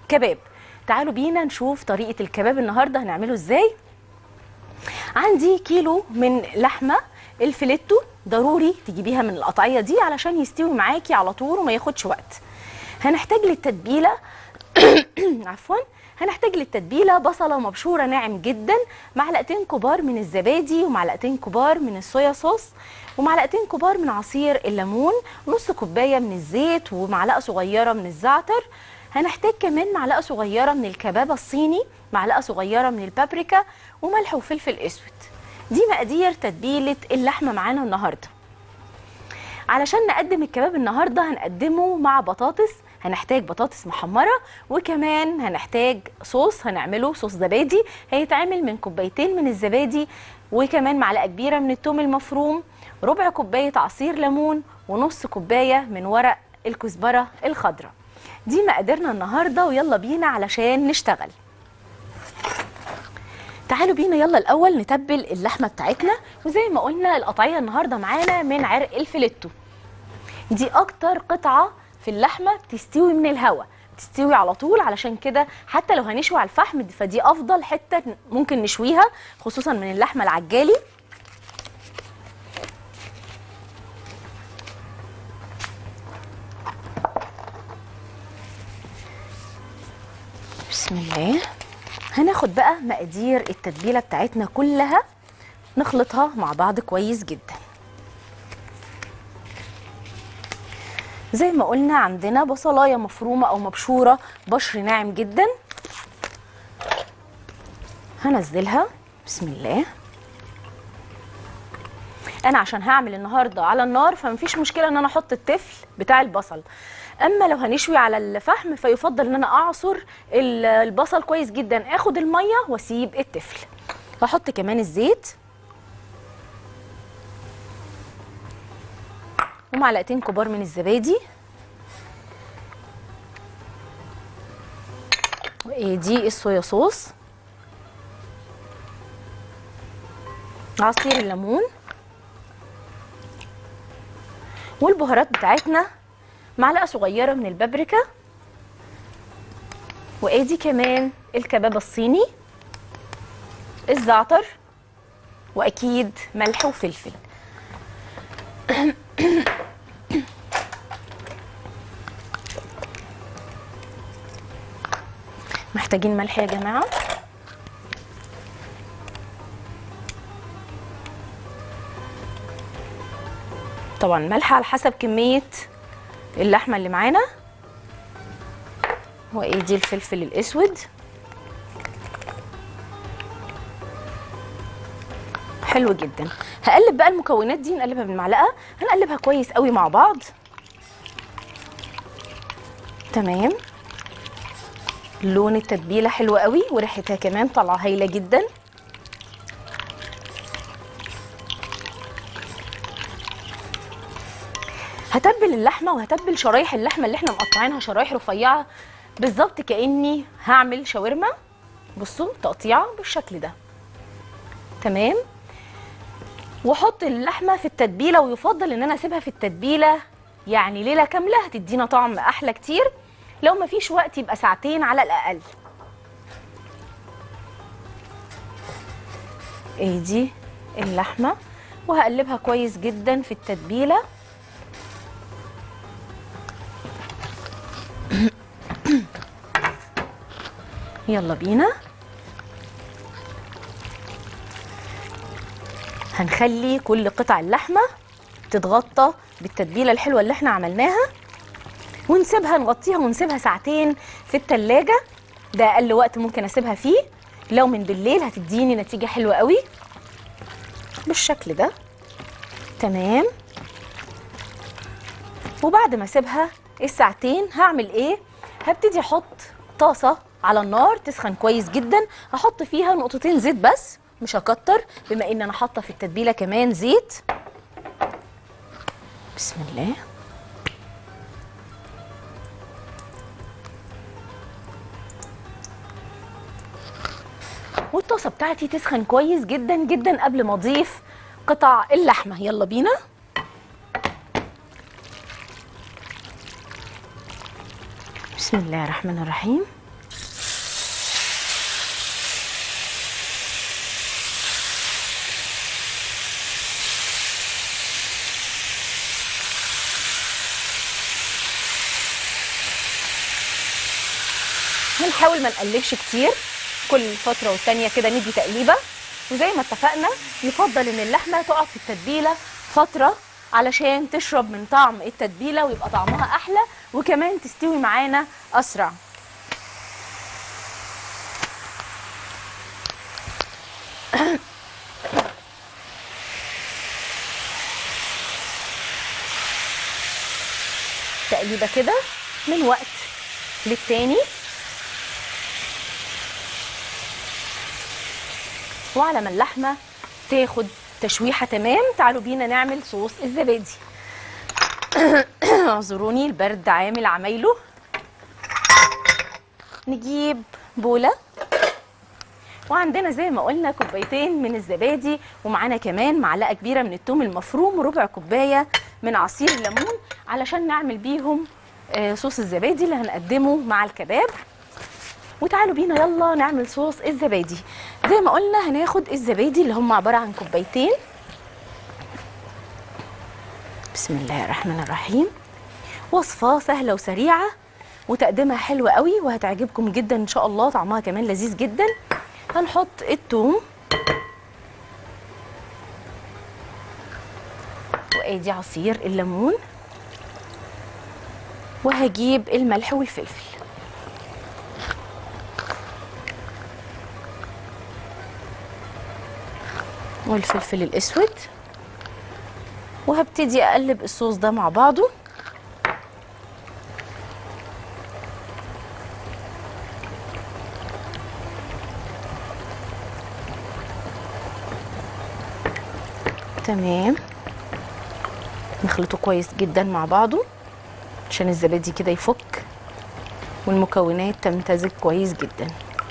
كباب تعالوا بينا نشوف طريقه الكباب النهارده هنعمله ازاي عندي كيلو من لحمه الفيليتو ضروري تجيبيها من القطعيه دي علشان يستوي معاكي على طول وما ياخدش وقت هنحتاج للتتبيله عفوا هنحتاج للتتبيله بصله مبشوره ناعم جدا معلقتين كبار من الزبادي ومعلقتين كبار من الصويا صوص ومعلقتين كبار من عصير الليمون نص كوبايه من الزيت ومعلقه صغيره من الزعتر هنحتاج كمان معلقه صغيره من الكباب الصيني معلقه صغيره من البابريكا وملح وفلفل اسود دي مقادير تتبيله اللحمه معانا النهارده علشان نقدم الكباب النهارده هنقدمه مع بطاطس هنحتاج بطاطس محمره وكمان هنحتاج صوص هنعمله صوص زبادي هيتعمل من كوبايتين من الزبادي وكمان معلقه كبيره من الثوم المفروم ربع كوبايه عصير ليمون ونص كوبايه من ورق الكزبره الخضراء دي مقاديرنا النهارده ويلا بينا علشان نشتغل تعالوا بينا يلا الاول نتبل اللحمه بتاعتنا وزي ما قلنا القطعيه النهارده معانا من عرق الفيليتو دي اكتر قطعه في اللحمه بتستوي من الهواء بتستوي على طول علشان كده حتى لو هنشوي على الفحم فدي افضل حته ممكن نشويها خصوصا من اللحمه العجالي بسم الله هناخد بقى مقادير التتبيله بتاعتنا كلها نخلطها مع بعض كويس جدا زي ما قلنا عندنا بصلايه مفرومه او مبشوره بشر ناعم جدا هنزلها بسم الله انا عشان هعمل النهارده على النار فمفيش مشكله ان انا احط التفل بتاع البصل اما لو هنشوي على الفحم فيفضل ان انا اعصر البصل كويس جدا اخد الميه واسيب التفل هحط كمان الزيت ومعلقتين كبار من الزبادي ودي الصويا صوص عصير الليمون والبهارات بتاعتنا معلقه صغيره من البابريكا وادي كمان الكباب الصيني الزعتر واكيد ملح وفلفل محتاجين ملح يا جماعه طبعا ملح على حسب كميه اللحمه اللي معانا وادي الفلفل الاسود حلو جدا هقلب بقى المكونات دي نقلبها بالمعلقه هنقلبها كويس قوي مع بعض تمام لون التتبيله حلو قوي وريحتها كمان طالعه هايله جدا هتبل اللحمه وهتبل شرايح اللحمه اللي احنا مقطعينها شرايح رفيعه بالظبط كاني هعمل شاورما بصوا تقطيعه بالشكل ده تمام واحط اللحمه في التتبيله ويفضل ان انا اسيبها في التتبيله يعني ليله كامله هتدينا طعم احلى كتير لو ما فيش وقت يبقى ساعتين على الاقل ايه دي اللحمه وهقلبها كويس جدا في التتبيله يلا بينا هنخلي كل قطع اللحمه تتغطى بالتتبيله الحلوه اللي احنا عملناها ونسيبها نغطيها ونسيبها ساعتين في التلاجة ده اقل وقت ممكن اسيبها فيه لو من بالليل هتديني نتيجه حلوه قوي بالشكل ده تمام وبعد ما اسيبها الساعتين هعمل ايه هبتدي احط طاسه على النار تسخن كويس جدا هحط فيها نقطتين زيت بس مش هكتر بما ان انا حاطه في التتبيله كمان زيت بسم الله والطاسه بتاعتي تسخن كويس جدا جدا قبل ما اضيف قطع اللحمه يلا بينا بسم الله الرحمن الرحيم هنحاول ما نقلبش كتير كل فتره والتانيه كده ندي تقليبه وزي ما اتفقنا يفضل ان اللحمه تقعد في التتبيله فتره علشان تشرب من طعم التتبيله ويبقى طعمها احلى وكمان تستوي معانا اسرع تقليبه كده من وقت للتاني وعلى ما اللحمه تاخد تشويحه تمام تعالوا بينا نعمل صوص الزبادي اعذروني البرد عامل عمايله نجيب بوله وعندنا زي ما قلنا كوبايتين من الزبادي ومعانا كمان معلقه كبيره من الثوم المفروم وربع كوبايه من عصير الليمون علشان نعمل بيهم آه، صوص الزبادي اللي هنقدمه مع الكباب وتعالوا بينا يلا نعمل صوص الزبادي زي ما قلنا هناخد الزبادي اللي هم عباره عن كوبايتين بسم الله الرحمن الرحيم وصفه سهله وسريعه وتقديمها حلو قوي وهتعجبكم جدا ان شاء الله طعمها كمان لذيذ جدا هنحط الثوم وادي عصير الليمون وهجيب الملح والفلفل والفلفل الاسود وهبتدي اقلب الصوص ده مع بعضه تمام نخلطه كويس جدا مع بعضه عشان الزبادي كده يفك والمكونات تمتزج كويس جدا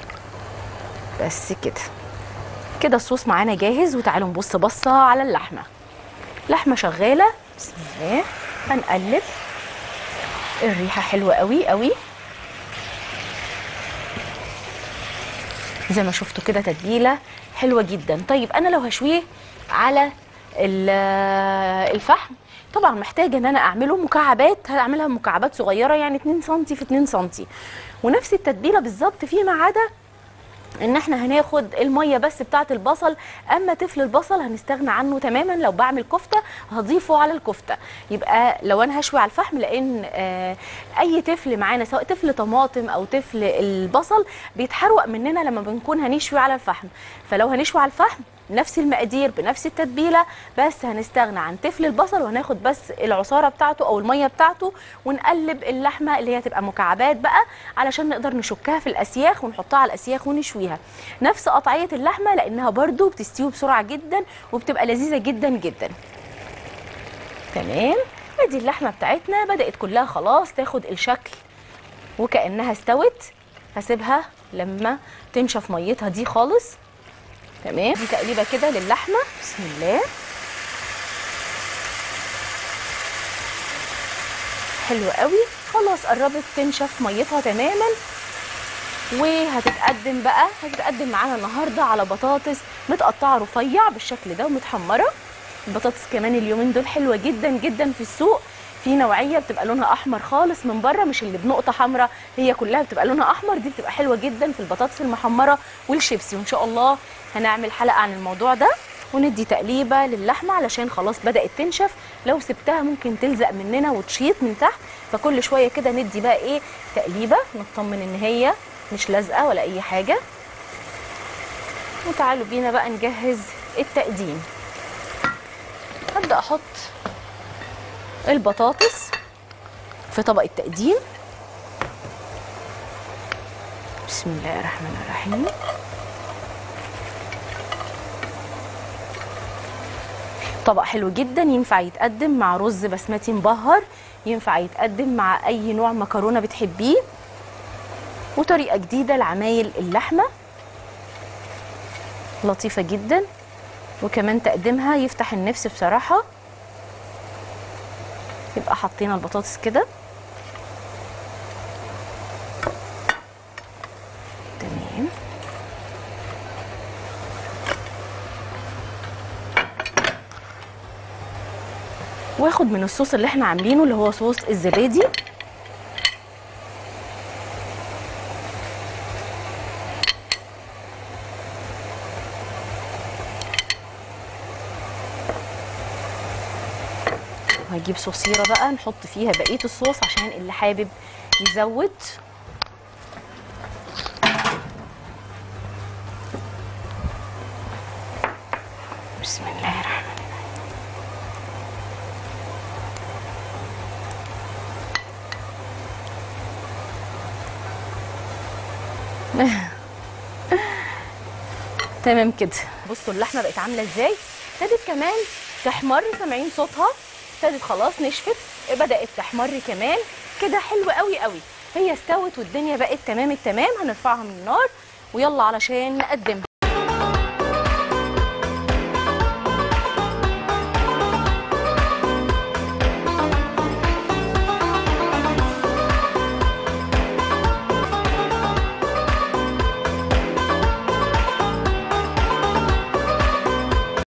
بس كده كده الصوص معانا جاهز وتعالوا نبص بصه على اللحمه لحمه شغاله بسم الله هنقلب الريحه حلوه قوي قوي زي ما شفتوا كده تتبيله حلوه جدا طيب انا لو هشويه على ال- الفحم طبعا محتاجه ان انا اعمله مكعبات هعملها مكعبات صغيره يعني 2 سم في 2 سم ونفس التتبيله بالظبط فيما عدا ان احنا هناخد الميه بس بتاعه البصل اما تفل البصل هنستغنى عنه تماما لو بعمل كفته هضيفه على الكفته يبقى لو انا هشوي على الفحم لان آه اي تفل معانا سواء تفل طماطم او تفل البصل بيتحرق مننا لما بنكون هنشوي على الفحم فلو هنشوي على الفحم نفس المقادير بنفس التتبيله بس هنستغنى عن تفل البصل وهناخد بس العصاره بتاعته او الميه بتاعته ونقلب اللحمه اللي هي تبقى مكعبات بقى علشان نقدر نشكها في الاسياخ ونحطها على الاسياخ ونشويها نفس قطعيه اللحمه لانها برده بتستوي بسرعه جدا وبتبقى لذيذه جدا جدا تمام ادي اللحمه بتاعتنا بدات كلها خلاص تاخد الشكل وكانها استوت هسيبها لما تنشف ميتها دي خالص تمام دي تقليبه كده للحمه بسم الله حلو قوي خلاص قربت تنشف ميتها تماما وهتتقدم بقى هتتقدم معانا النهارده على بطاطس متقطعه رفيع بالشكل ده ومتحمره البطاطس كمان اليومين دول حلوه جدا جدا في السوق في نوعيه بتبقى لونها احمر خالص من بره مش اللي بنقطه حمراء هي كلها بتبقى لونها احمر دي بتبقى حلوه جدا في البطاطس المحمره والشيبسي وان شاء الله هنعمل حلقه عن الموضوع ده وندي تقليبه للحمه علشان خلاص بدات تنشف لو سبتها ممكن تلزق مننا وتشيط من تحت فكل شويه كده ندي بقى ايه تقليبه نطمن ان هي مش لازقه ولا اي حاجه وتعالوا بينا بقى نجهز التقديم هبدا احط البطاطس في طبق التقديم بسم الله الرحمن الرحيم طبق حلو جدا ينفع يتقدم مع رز بسمتي مبهر ينفع يتقدم مع اي نوع مكرونه بتحبيه وطريقه جديده لعمايل اللحمه لطيفه جدا وكمان تقديمها يفتح النفس بصراحه يبقى حطينا البطاطس كده تمام واخد من الصوص اللي احنا عاملينه اللي هو صوص الزبادي هنجيب صوصيره بقى نحط فيها بقيه الصوص عشان اللي حابب يزود بسم الله الرحمن تمام كده بصوا اللحمه بقت عامله ازاي ابتدت كمان تحمر سامعين صوتها ابتدت خلاص نشفت بدات تحمر كمان كده حلو قوي قوي هي استوت والدنيا بقت تمام التمام هنرفعها من النار ويلا علشان نقدمها